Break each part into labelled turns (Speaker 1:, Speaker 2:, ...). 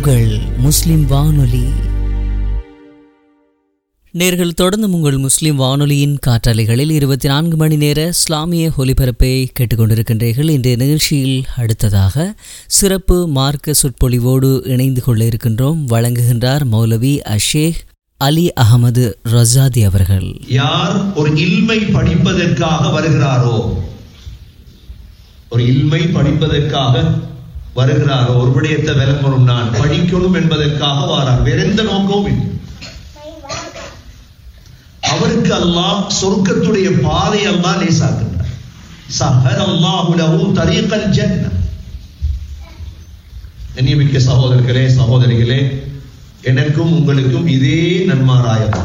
Speaker 1: உங்கள் முஸ்லிம் வானொலி நேர்கள் தொடர்ந்து உங்கள் முஸ்லிம் வானொலியின் காற்றாலைகளில் இருபத்தி நான்கு மணி நேர இஸ்லாமிய ஒலிபரப்பை கேட்டுக்கொண்டிருக்கின்றீர்கள் இன்றைய நிகழ்ச்சியில் அடுத்ததாக சிறப்பு மார்க்க சொற்பொழிவோடு இணைந்து கொள்ள இருக்கின்றோம் வழங்குகின்றார் மௌலவி அஷேக் அலி அகமது ரசாதி அவர்கள்
Speaker 2: யார் ஒரு இல்மை படிப்பதற்காக வருகிறாரோ ஒரு இல்மை படிப்பதற்காக வருகிறாரோ ஒரு விடயத்தை விளங்கணும் நான் படிக்கணும் என்பதற்காக வாரார் வேற எந்த நோக்கமும் இல்லை அவருக்கு அல்லாஹ் சொர்க்கத்துடைய பாதை அல்லாஹ் லேசாக்குகிறார் சஹர் அல்லாஹு லஹு தரீகல் ஜன்ன கண்ணியமிக்க சகோதரர்களே சகோதரிகளே எனக்கும் உங்களுக்கும் இதே நன்மாராயம்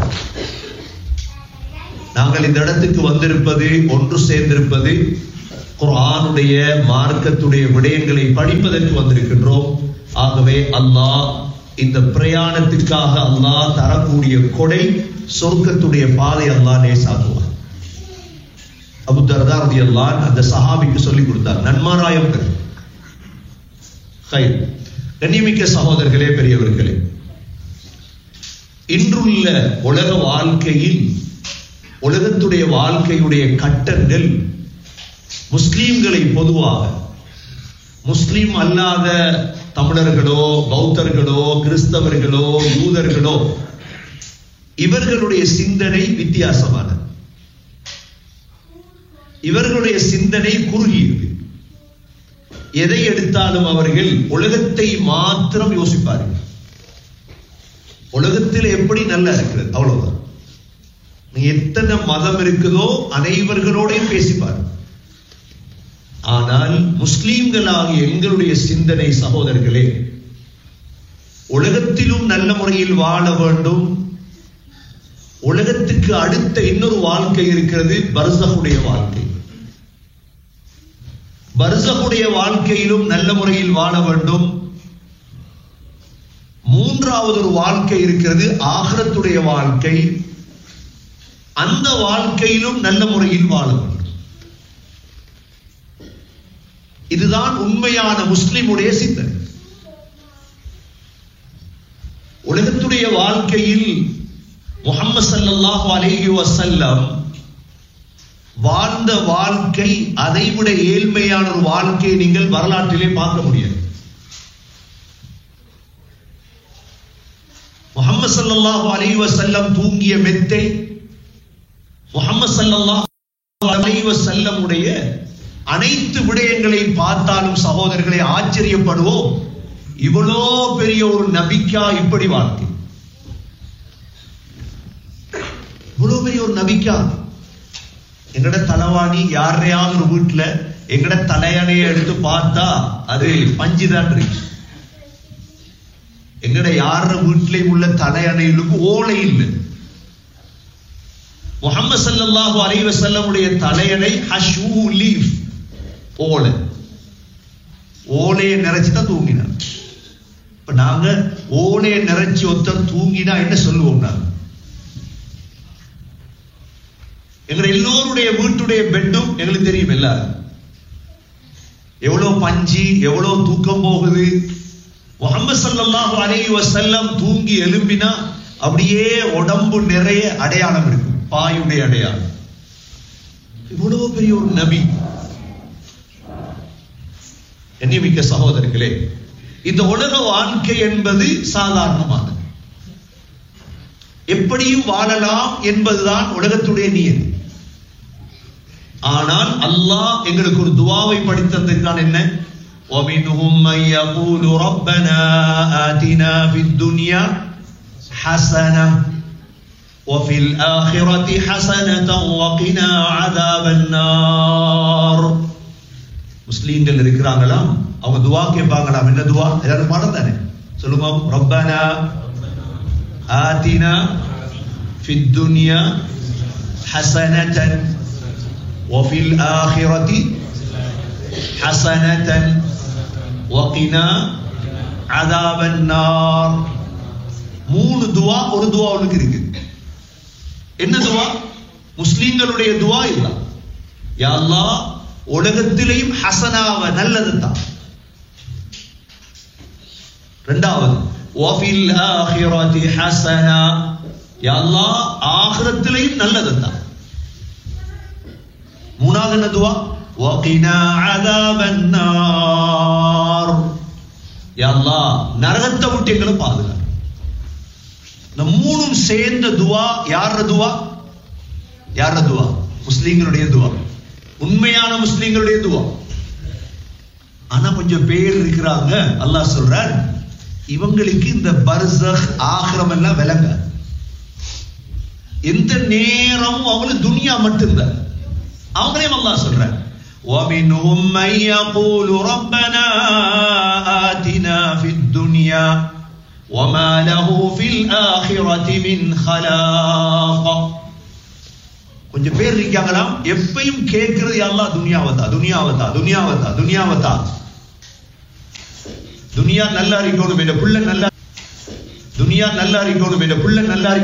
Speaker 2: நாங்கள் இந்த இடத்துக்கு வந்திருப்பது ஒன்று சேர்ந்திருப்பது குர்ஆனுடைய மார்க்கத்துடைய விடயங்களை படிப்பதற்கு வந்திருக்கின்றோம் ஆகவே அல்லாஹ் இந்த பிரயாணத்துக்காக அல்லாஹ் தரக்கூடிய கொடை சொர்க்கத்துடைய பாதை அல்லாஹ் லேசாக்குவார் அபு தர்தா ரலியல்லாஹு அந்த சஹாபிக்கு சொல்லி கொடுத்தார் நன்மாராயம் பெறு ஹைர் கண்ணியமிக்க சகோதரர்களே பெரியவர்களே இன்றுள்ள உலக வாழ்க்கையில் உலகத்துடைய வாழ்க்கையுடைய கட்டங்கள் முஸ்லீம்களை பொதுவாக முஸ்லீம் அல்லாத தமிழர்களோ பௌத்தர்களோ கிறிஸ்தவர்களோ யூதர்களோ இவர்களுடைய சிந்தனை வித்தியாசமானது இவர்களுடைய சிந்தனை குறுகியது எதை எடுத்தாலும் அவர்கள் உலகத்தை மாத்திரம் யோசிப்பார்கள் உலகத்தில் எப்படி நல்லா இருக்கிறது அவ்வளவுதான் எத்தனை மதம் இருக்குதோ அனைவர்களோடையும் பேசிப்பார் ஆனால் முஸ்லீம்களாகிய எங்களுடைய சிந்தனை சகோதரர்களே உலகத்திலும் நல்ல முறையில் வாழ வேண்டும் உலகத்துக்கு அடுத்த இன்னொரு வாழ்க்கை இருக்கிறது பர்சகுடைய வாழ்க்கை பர்சகுடைய வாழ்க்கையிலும் நல்ல முறையில் வாழ வேண்டும் மூன்றாவது ஒரு வாழ்க்கை இருக்கிறது ஆகரத்துடைய வாழ்க்கை அந்த வாழ்க்கையிலும் நல்ல முறையில் வாழ வேண்டும் இதுதான் உண்மையான முஸ்லிமுடைய சிந்தனை உலகத்துடைய வாழ்க்கையில் முகமது சல்லல்லாஹு அலைஹி வசல்லம் வாழ்ந்த வாழ்க்கை அதைவிட ஏழ்மையான ஒரு வாழ்க்கையை நீங்கள் வரலாற்றிலே பார்க்க முடியாது முகமது சல்லல்லாஹு அலைஹி வசல்லம் தூங்கிய மெத்தை முகமது சல்லல்லாஹு அலைஹி வசல்லம் உடைய அனைத்து விடயங்களை பார்த்தாலும் சகோதரர்களை ஆச்சரியப்படுவோம் இவ்வளோ பெரிய ஒரு நபிக்கா இப்படி வாழ்க்கை இவ்வளவு பெரிய ஒரு நபிக்கா எங்கட தலைவாணி யாரையாவது ஒரு வீட்டுல எங்கட தலையணையை எடுத்து பார்த்தா அது பஞ்சுதான் இருக்கு எங்கட யார வீட்டிலையும் உள்ள தலையணைகளுக்கு ஓலை இல்லை முகமது சல்லாஹூ அலைஹி வஸல்லமுடைய தலையணை ஹஷூ லீஃப் ஓலை ஓலையை நிறைச்சு தான் தூங்கினார் இப்ப நாங்க ஓலையை நிறைச்சி ஒருத்தர் தூங்கினா என்ன சொல்லுவோம் நாங்க எங்க எல்லோருடைய வீட்டுடைய பெட்டும் எங்களுக்கு தெரியும் எல்லாரும் எவ்வளவு பஞ்சு எவ்வளவு தூக்கம் போகுது முகமது சல்லாஹு அலைஹி வசல்லம் தூங்கி எழும்பினா அப்படியே உடம்பு நிறைய அடையாளம் இருக்கும் பாயுடைய அடையாளம் இவ்வளவு பெரிய ஒரு நபி எண்ணிமிக்க சகோதரர்களே இந்த உலக வாழ்க்கை என்பது சாதாரணமானது எப்படியும் வாழலாம் என்பதுதான் உலகத்துடைய நியதி ஆனால் அல்லாஹ் எங்களுக்கு ஒரு துவாவை படித்ததற்கான என்ன ومنهم من يقول ربنا آتنا في الدنيا حسنة وفي الآخرة حسنة وقنا عذاب النار முஸ்லீம்கள் இருக்கிறாங்களாம் அவங்க துவா கேட்பாங்களாம் என்ன துவா எல்லாரும் பாடம் தானே சொல்லுங்க ரப்பனா ஆத்தினா في الدنيا حسنة وفي الآخرة حسنة وقنا عذاب النار மூணு துவா ஒரு துவா உனக்கு இருக்கு என்ன துவா முஸ்லீம்களுடைய துவா இல்ல யா அல்லாஹ் உலகத்திலேயும் ஹசனாவ நல்லது தான் ரெண்டாவது வஃபில் ஆஹிரதி ஹஸனா யா அல்லாஹ் ஆகிரத்திலையும் நல்லது தான் மூணாவது என்ன துவா வகினா அதாபன் நார் யா அல்லாஹ் நரகத்தை விட்டு எங்களை பாதுகா இந்த மூணும் சேர்ந்த துவா யார துவா யார துவா முஸ்லீம்களுடைய துவா உண்மையான முஸ்லீம்களுடைய துவா ஆனா கொஞ்சம் பேர் இருக்கிறாங்க அல்லாஹ் சொல்றார் இவங்களுக்கு இந்த பர்சக் ஆகிரம் எல்லாம் விளங்க எந்த நேரமும் அவங்களுக்கு துனியா மட்டும்தான் அவங்களையும் அல்லாஹ் சொல்றார் ومنهم من يقول ربنا آتنا في الدنيا وما له في الآخرة من خلاق கொஞ்சம் பேர் இருக்காங்களாம் எப்பயும் கேட்கிறது அல்லாஹ் துனியாவத்தா துனியாவத்தா துனியாவத்தா துனியாவத்தா துனியா நல்லா இருக்கணும் என்ற புள்ள நல்லா துனியா நல்லா இருக்கணும் என்ற புள்ள நல்லா இருக்கணும்